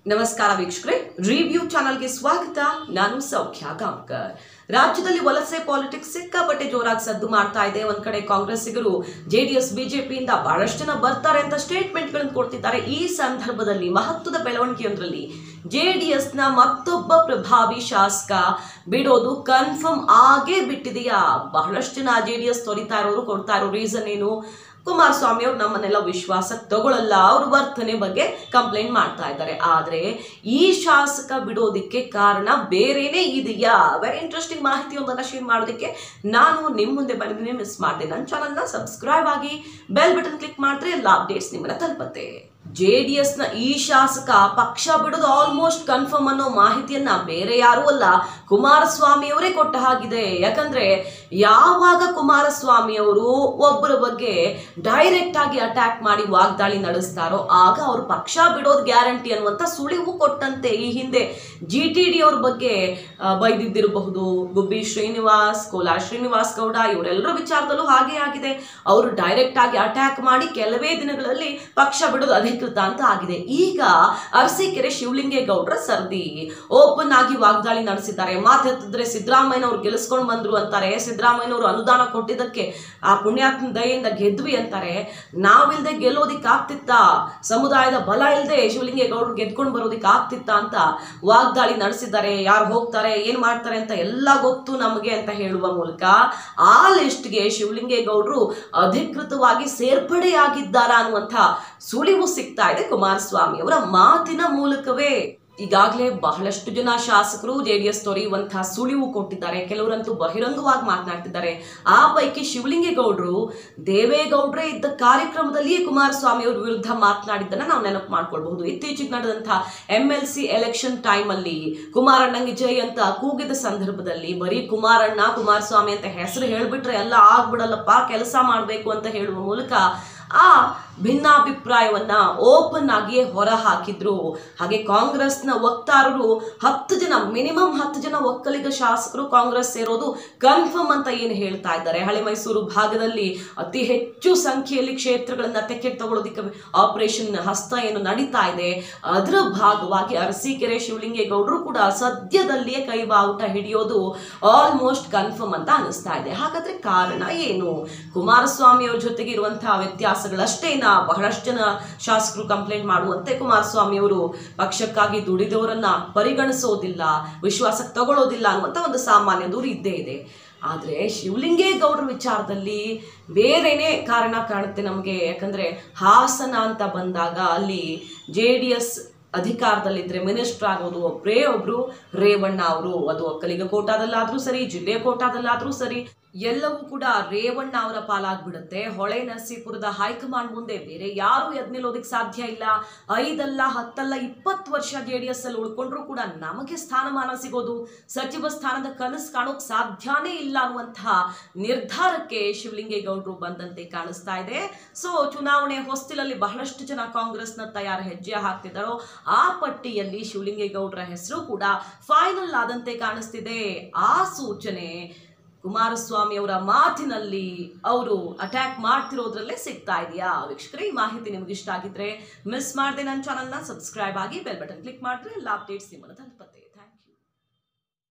ನಮಸ್ಕಾರ ವೀಕ್ಷಕರೇ ರಿವ್ಯೂ ಚಾನಲ್ಗೆ ಸ್ವಾಗತ ನಾನು ಸೌಖ್ಯ ಗಾಂವ್ಕರ್ ರಾಜ್ಯದಲ್ಲಿ ವಲಸೆ ಪಾಲಿಟಿಕ್ಸ್ ಸಿಕ್ಕಾಪಟ್ಟೆ ಜೋರಾಗಿ ಸದ್ದು ಮಾಡ್ತಾ ಇದೆ ಒಂದ್ ಕಡೆ ಕಾಂಗ್ರೆಸ್ಸಿಗರು ಜೆಡಿಎಸ್ ಬಿಜೆಪಿಯಿಂದ ಬಹಳಷ್ಟು ಜನ ಬರ್ತಾರೆ ಅಂತ ಸ್ಟೇಟ್ಮೆಂಟ್ಗಳನ್ನು ಕೊಡ್ತಿದ್ದಾರೆ ಈ ಸಂದರ್ಭದಲ್ಲಿ ಮಹತ್ವದ ಬೆಳವಣಿಗೆಯೊಂದರಲ್ಲಿ ಜೆಡಿಎಸ್ ನ ಮತ್ತೊಬ್ಬ ಪ್ರಭಾವಿ ಶಾಸಕ ಬಿಡೋದು ಕನ್ಫರ್ಮ್ ಆಗೇ ಬಿಟ್ಟಿದೆಯಾ ಬಹಳಷ್ಟು ಜನ ಜೆಡಿಎಸ್ ತೊರಿತಾ ಇರೋರು ಕೊಡ್ತಾ ಇರೋ ರೀಸನ್ ಏನು ಕುಮಾರಸ್ವಾಮಿ ಅವ್ರು ನಮ್ಮನ್ನೆಲ್ಲ ವಿಶ್ವಾಸಕ್ಕೆ ತಗೊಳ್ಳಲ್ಲ ಅವ್ರ ವರ್ತನೆ ಬಗ್ಗೆ ಕಂಪ್ಲೇಂಟ್ ಮಾಡ್ತಾ ಇದ್ದಾರೆ ಆದ್ರೆ ಈ ಶಾಸಕ ಬಿಡೋದಿಕ್ಕೆ ಕಾರಣ ಬೇರೆನೇ ಇದೆಯಾ ವೆರಿ ಇಂಟ್ರೆಸ್ಟಿಂಗ್ ಮಾಹಿತಿಯೊಂದನ್ನ ಶೇರ್ ಮಾಡೋದಕ್ಕೆ ನಾನು ನಿಮ್ಮ ಮುಂದೆ ಬಂದಿದ್ದೀನಿ ಮಿಸ್ ಮಾಡಿದೆ ನನ್ನ ಚಾನಲ್ನ ಸಬ್ಸ್ಕ್ರೈಬ್ ಆಗಿ ಬೆಲ್ ಬಟನ್ ಕ್ಲಿಕ್ ಮಾಡಿದ್ರೆ ಎಲ್ಲ ಅಪ್ಡೇಟ್ಸ್ ನಿಮ್ಮನ್ನ ತಲುಪತ್ತೆ ಜೆ ಡಿ ಎಸ್ ನ ಈ ಶಾಸಕ ಪಕ್ಷ ಬಿಡೋದು ಆಲ್ಮೋಸ್ಟ್ ಕನ್ಫರ್ಮ್ ಅನ್ನೋ ಮಾಹಿತಿಯನ್ನ ಬೇರೆ ಯಾರೂ ಅಲ್ಲ ಕುಮಾರಸ್ವಾಮಿ ಅವರೇ ಕೊಟ್ಟ ಹಾಗಿದೆ ಯಾಕಂದ್ರೆ ಯಾವಾಗ ಕುಮಾರಸ್ವಾಮಿ ಅವರು ಒಬ್ಬರ ಬಗ್ಗೆ ಡೈರೆಕ್ಟ್ ಆಗಿ ಅಟ್ಯಾಕ್ ಮಾಡಿ ವಾಗ್ದಾಳಿ ನಡೆಸ್ತಾರೋ ಆಗ ಅವರು ಪಕ್ಷ ಬಿಡೋದು ಗ್ಯಾರಂಟಿ ಅನ್ನುವಂಥ ಸುಳಿವು ಕೊಟ್ಟಂತೆ ಈ ಹಿಂದೆ ಜಿ ಟಿ ಡಿ ಅವ್ರ ಬಗ್ಗೆ ಆ, ಬೈದಿದ್ದಿರಬಹುದು ಗುಬ್ಬಿ ಶ್ರೀನಿವಾಸ್ ಕೋಲಾರ್ ಶ್ರೀನಿವಾಸ್ ಗೌಡ ಇವರೆಲ್ಲರ ವಿಚಾರದಲ್ಲೂ ಹಾಗೆ ಆಗಿದೆ ಅವರು ಡೈರೆಕ್ಟ್ ಆಗಿ ಅಟ್ಯಾಕ್ ಮಾಡಿ ಕೆಲವೇ ದಿನಗಳಲ್ಲಿ ಪಕ್ಷ ಬಿಡೋದು ಅಧಿಕೃತ ಅಂತ ಆಗಿದೆ ಈಗ ಅರಸೀಕೆರೆ ಶಿವಲಿಂಗೇಗೌಡರ ಸರ್ದಿ ಓಪನ್ ಆಗಿ ವಾಗ್ದಾಳಿ ನಡೆಸಿದ್ದಾರೆ ಮಾತೆತ್ತಿದ್ರೆ ಸಿದ್ದರಾಮಯ್ಯನವ್ರು ಗೆಲ್ಲಿಸ್ಕೊಂಡು ಬಂದ್ರು ಅಂತಾರೆ ಸಿದ್ದರಾಮಯ್ಯನವರು ಅನುದಾನ ಕೊಟ್ಟಿದ್ದಕ್ಕೆ ಆ ಪುಣ್ಯಾತ್ಮ ದಯೆಯಿಂದ ಗೆದ್ವಿ ಅಂತಾರೆ ನಾವಿಲ್ದೆ ಗೆಲ್ಲೋದಿಕ್ ಆಗ್ತಿತ್ತಾ ಸಮುದಾಯದ ಬಲ ಇಲ್ಲದೆ ಶಿವಲಿಂಗೇಗೌಡರು ಗೆದ್ಕೊಂಡು ಬರೋದಿಕ್ ಆಗ್ತಿತ್ತಾ ಅಂತ ವಾಗ್ದಾಳಿ ನಡೆಸಿದ್ದಾರೆ ಯಾರು ಹೋಗ್ತಾರೆ ಏನ್ ಮಾಡ್ತಾರೆ ಅಂತ ಎಲ್ಲ ಗೊತ್ತು ನಮಗೆ ಅಂತ ಹೇಳುವ ಮೂಲಕ ಆ ಲಿಸ್ಟ್ಗೆ ಶಿವಲಿಂಗೇಗೌಡರು ಅಧಿಕೃತವಾಗಿ ಸೇರ್ಪಡೆಯಾಗಿದ್ದಾರಾ ಅನ್ನುವಂಥ ಸುಳಿವು ಸಿಗ್ತಾ ಇದೆ ಕುಮಾರಸ್ವಾಮಿ ಅವರ ಮಾತಿನ ಮೂಲಕವೇ ಈಗಾಗಲೇ ಬಹಳಷ್ಟು ಜನ ಶಾಸಕರು ಜೆ ಡಿ ಎಸ್ ತೊರೆಯುವಂತಹ ಸುಳಿವು ಕೊಟ್ಟಿದ್ದಾರೆ ಕೆಲವರಂತೂ ಬಹಿರಂಗವಾಗಿ ಮಾತನಾಡ್ತಿದ್ದಾರೆ ಆ ಪೈಕಿ ಶಿವಲಿಂಗೇಗೌಡರು ದೇವೇಗೌಡರೇ ಇದ್ದ ಕಾರ್ಯಕ್ರಮದಲ್ಲಿಯೇ ಕುಮಾರಸ್ವಾಮಿ ಅವ್ರ ವಿರುದ್ಧ ಮಾತನಾಡಿದ್ದನ್ನ ನಾವು ನೆನಪು ಮಾಡ್ಕೊಳ್ಬಹುದು ಇತ್ತೀಚೆಗೆ ನಡೆದಂತಹ ಎಂ ಎಲ್ ಸಿ ಎಲೆಕ್ಷನ್ ಟೈಮಲ್ಲಿ ಕುಮಾರಣ್ಣಂಗೆ ಜೈ ಅಂತ ಕೂಗಿದ ಸಂದರ್ಭದಲ್ಲಿ ಬರೀ ಕುಮಾರಣ್ಣ ಕುಮಾರಸ್ವಾಮಿ ಅಂತ ಹೆಸರು ಹೇಳ್ಬಿಟ್ರೆ ಎಲ್ಲ ಆಗ್ಬಿಡಲ್ಲಪ್ಪ ಕೆಲಸ ಮಾಡಬೇಕು ಅಂತ ಹೇಳುವ ಮೂಲಕ ಆ ಭಿನ್ನಾಭಿಪ್ರಾಯವನ್ನ ಓಪನ್ ಆಗಿಯೇ ಹೊರ ಹಾಕಿದ್ರು ಹಾಗೆ ಕಾಂಗ್ರೆಸ್ನ ವಕ್ತಾರರು ಹತ್ತು ಜನ ಮಿನಿಮಮ್ ಹತ್ತು ಜನ ಒಕ್ಕಲಿಗ ಶಾಸಕರು ಕಾಂಗ್ರೆಸ್ ಸೇರೋದು ಕನ್ಫರ್ಮ್ ಅಂತ ಏನು ಹೇಳ್ತಾ ಇದ್ದಾರೆ ಹಳೆ ಮೈಸೂರು ಭಾಗದಲ್ಲಿ ಅತಿ ಹೆಚ್ಚು ಸಂಖ್ಯೆಯಲ್ಲಿ ಕ್ಷೇತ್ರಗಳನ್ನ ತೆಕ್ಕೆ ತಗೊಳ್ಳೋದಿಕ್ಕೆ ಆಪರೇಷನ್ ಹಸ್ತ ಏನು ನಡೀತಾ ಇದೆ ಅದರ ಭಾಗವಾಗಿ ಅರಸೀಕೆರೆ ಶಿವಲಿಂಗೇಗೌಡರು ಕೂಡ ಸದ್ಯದಲ್ಲಿಯೇ ಕೈ ಬಾವುಟ ಹಿಡಿಯೋದು ಆಲ್ಮೋಸ್ಟ್ ಕನ್ಫರ್ಮ್ ಅಂತ ಅನಿಸ್ತಾ ಇದೆ ಹಾಗಾದ್ರೆ ಕಾರಣ ಏನು ಕುಮಾರಸ್ವಾಮಿ ಅವ್ರ ಜೊತೆಗೆ ಇರುವಂತಹ ವ್ಯತ್ಯಾಸಗಳಷ್ಟೇನಾ ಬಹಳಷ್ಟು ಜನ ಶಾಸಕರು ಕಂಪ್ಲೇಂಟ್ ಮಾಡುವಂತೆ ಕುಮಾರಸ್ವಾಮಿ ಅವರು ಪಕ್ಷಕ್ಕಾಗಿ ದುಡಿದವರನ್ನ ಪರಿಗಣಿಸೋದಿಲ್ಲ ವಿಶ್ವಾಸಕ್ಕೆ ತಗೊಳ್ಳೋದಿಲ್ಲ ಅನ್ನುವಂಥ ಒಂದು ಸಾಮಾನ್ಯ ದೂರು ಇದ್ದೇ ಇದೆ ಆದರೆ ಶಿವಲಿಂಗೇಗೌಡರ ವಿಚಾರದಲ್ಲಿ ಬೇರೆನೇ ಕಾರಣ ಕಾಣುತ್ತೆ ನಮಗೆ ಯಾಕಂದ್ರೆ ಹಾಸನ ಅಂತ ಬಂದಾಗ ಅಲ್ಲಿ ಜೆ ಡಿ ಎಸ್ ಅಧಿಕಾರದಲ್ಲಿದ್ರೆ ಮಿನಿಸ್ಟರ್ ಆಗೋದು ಒಬ್ಬರೇ ಒಬ್ರು ರೇವಣ್ಣ ಅವರು ಅದು ಒಕ್ಕಲಿಗ ಕೋಟಾದಲ್ಲಾದ್ರೂ ಸರಿ ಜಿಲ್ಲೆಯ ಕೋಟಾದಲ್ಲಾದ್ರೂ ಸರಿ ಎಲ್ಲವೂ ಕೂಡ ರೇವಣ್ಣ ಅವರ ಪಾಲಾಗ್ಬಿಡುತ್ತೆ ಹೊಳೆ ನರಸೀಪುರದ ಹೈಕಮಾಂಡ್ ಮುಂದೆ ಬೇರೆ ಯಾರು ಎದ್ ನಿಲ್ಲೋದಕ್ಕೆ ಸಾಧ್ಯ ಇಲ್ಲ ಐದಲ್ಲ ಹತ್ತಲ್ಲ ಇಪ್ಪತ್ತು ವರ್ಷ ಜೆ ಡಿ ಎಸ್ ಅಲ್ಲಿ ಉಳ್ಕೊಂಡ್ರು ಕೂಡ ನಮಗೆ ಸ್ಥಾನಮಾನ ಸಿಗೋದು ಸಚಿವ ಸ್ಥಾನದ ಕನಸು ಕಾಣೋಕ್ ಸಾಧ್ಯನೇ ಇಲ್ಲ ಅನ್ನುವಂತಹ ನಿರ್ಧಾರಕ್ಕೆ ಶಿವಲಿಂಗೇಗೌಡರು ಬಂದಂತೆ ಕಾಣಿಸ್ತಾ ಇದೆ ಸೊ ಚುನಾವಣೆ ಹೊಸ್ತಿಲಲ್ಲಿ ಬಹಳಷ್ಟು ಜನ ಕಾಂಗ್ರೆಸ್ನ ತಯಾರ ಹೆಜ್ಜೆ ಹಾಕ್ತಿದ್ದಾರೋ ಆ ಪಟ್ಟಿಯಲ್ಲಿ ಶಿವಲಿಂಗೇಗೌಡರ ಹೆಸರು ಕೂಡ ಫೈನಲ್ ಆದಂತೆ ಕಾಣಿಸ್ತಿದೆ ಆ ಸೂಚನೆ ಕುಮಾರಸ್ವಾಮಿ ಅವರ ಮಾತಿನಲ್ಲಿ ಅವರು ಅಟ್ಯಾಕ್ ಮಾಡ್ತಿರೋದ್ರಲ್ಲೇ ಸಿಗ್ತಾ ಇದೆಯಾ ವೀಕ್ಷಕರೇ ಈ ಮಾಹಿತಿ ನಿಮ್ಗೆ ಇಷ್ಟ ಆಗಿದ್ರೆ ಮಿಸ್ ಮಾಡದೆ ನನ್ನ ಚಾನಲ್ನ ಸಬ್ಸ್ಕ್ರೈಬ್ ಆಗಿ ಬೆಲ್ ಬಟನ್ ಕ್ಲಿಕ್ ಮಾಡಿದ್ರೆ ಎಲ್ಲ ಅಪ್ಡೇಟ್ಸ್ ನಿಮ್ಮನ್ನು ತಲುಪುತ್ತೆ